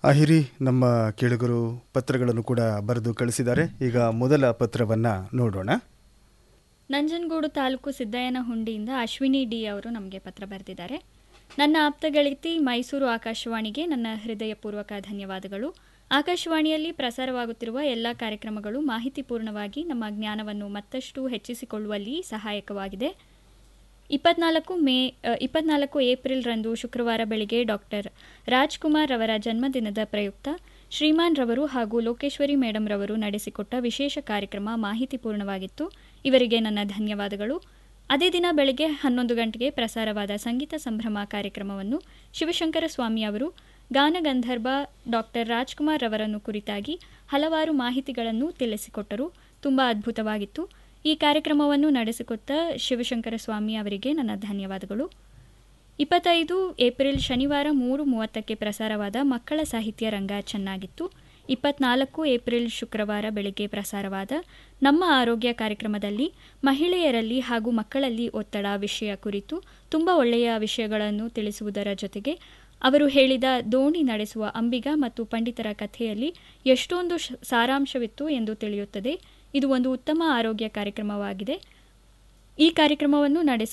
ಆಹಿರಿ ನಮ್ಮ ಕೇಳುಗರು ಪತ್ರಗಳನ್ನು ಕೂಡ ಬರೆದು ಕಳಿಸಿದ್ದಾರೆ ಈಗ ಮೊದಲ ಪತ್ರವನ್ನ ನೋಡೋಣ ನಂಜನಗೂಡು ತಾಲೂಕು ಸಿದ್ದಯ್ಯನ ಹುಂಡಿಯಿಂದ ಅಶ್ವಿನಿ ಡಿ ಅವರು ನಮಗೆ ಪತ್ರ ಬರೆದಿದ್ದಾರೆ ನನ್ನ ಆಪ್ತ ಗೆಳತಿ ಮೈಸೂರು ಆಕಾಶವಾಣಿಗೆ ನನ್ನ ಹೃದಯಪೂರ್ವಕ ಧನ್ಯವಾದಗಳು ಆಕಾಶವಾಣಿಯಲ್ಲಿ ಪ್ರಸಾರವಾಗುತ್ತಿರುವ ಎಲ್ಲ ಕಾರ್ಯಕ್ರಮಗಳು ಮಾಹಿತಿಪೂರ್ಣವಾಗಿ ನಮ್ಮ ಜ್ಞಾನವನ್ನು ಮತ್ತಷ್ಟು ಹೆಚ್ಚಿಸಿಕೊಳ್ಳುವಲ್ಲಿ ಸಹಾಯಕವಾಗಿದೆ ಇಪ್ಪತ್ನಾಲ್ಕು ಮೇ ಅ, ಇಪ್ಪತ್ನಾಲ್ಕು ಏಪ್ರಿಲ್ ರಂದು ಶುಕ್ರವಾರ ಬೆಳಿಗ್ಗೆ ಡಾಕ್ಟರ್ ರಾಜ್ಕುಮಾರ್ ಅವರ ಜನ್ಮದಿನದ ಪ್ರಯುಕ್ತ ಶ್ರೀಮಾನ್ ರವರು ಹಾಗೂ ಲೋಕೇಶ್ವರಿ ಮೇಡಂ ರವರು ನಡೆಸಿಕೊಟ್ಟ ವಿಶೇಷ ಕಾರ್ಯಕ್ರಮ ಮಾಹಿತಿಪೂರ್ಣವಾಗಿತ್ತು ಇವರಿಗೆ ನನ್ನ ಧನ್ಯವಾದಗಳು ಅದೇ ದಿನ ಬೆಳಗ್ಗೆ ಹನ್ನೊಂದು ಗಂಟೆಗೆ ಪ್ರಸಾರವಾದ ಸಂಗೀತ ಸಂಭ್ರಮ ಕಾರ್ಯಕ್ರಮವನ್ನು ಶಿವಶಂಕರ ಸ್ವಾಮಿ ಅವರು ಗಾನಗಂಧರ್ವ ಡಾಕ್ಟರ್ ರಾಜ್ಕುಮಾರ್ ಅವರನ್ನು ಕುರಿತಾಗಿ ಹಲವಾರು ಮಾಹಿತಿಗಳನ್ನು ತಿಳಿಸಿಕೊಟ್ಟರು ತುಂಬ ಅದ್ಭುತವಾಗಿತ್ತು ಈ ಕಾರ್ಯಕ್ರಮವನ್ನು ನಡೆಸಿಕೊಟ್ಟ ಶಿವಶಂಕರ ಸ್ವಾಮಿ ಅವರಿಗೆ ನನ್ನ ಧನ್ಯವಾದಗಳು ಇಪ್ಪತ್ತೈದು ಏಪ್ರಿಲ್ ಶನಿವಾರ ಮೂರು ಮೂವತ್ತಕ್ಕೆ ಪ್ರಸಾರವಾದ ಮಕ್ಕಳ ಸಾಹಿತ್ಯ ರಂಗ ಚೆನ್ನಾಗಿತ್ತು ಇಪ್ಪತ್ನಾಲ್ಕು ಏಪ್ರಿಲ್ ಶುಕ್ರವಾರ ಬೆಳಗ್ಗೆ ಪ್ರಸಾರವಾದ ನಮ್ಮ ಆರೋಗ್ಯ ಕಾರ್ಯಕ್ರಮದಲ್ಲಿ ಮಹಿಳೆಯರಲ್ಲಿ ಹಾಗೂ ಮಕ್ಕಳಲ್ಲಿ ಒತ್ತಡ ವಿಷಯ ಕುರಿತು ತುಂಬ ಒಳ್ಳೆಯ ವಿಷಯಗಳನ್ನು ತಿಳಿಸುವುದರ ಜೊತೆಗೆ ಅವರು ಹೇಳಿದ ದೋಣಿ ನಡೆಸುವ ಅಂಬಿಗ ಮತ್ತು ಪಂಡಿತರ ಕಥೆಯಲ್ಲಿ ಎಷ್ಟೊಂದು ಶ- ಸಾರಾಂಶವಿತ್ತು ಎಂದು ತಿಳಿಯುತ್ತದೆ ಇದು ಒಂದು ಉತ್ತಮ ಆರೋಗ್ಯ ಕಾರ್ಯಕ್ರಮವಾಗಿದೆ ಈ ಕಾರ್ಯಕ್ರಮವನ್ನು ನಡೆಸಿ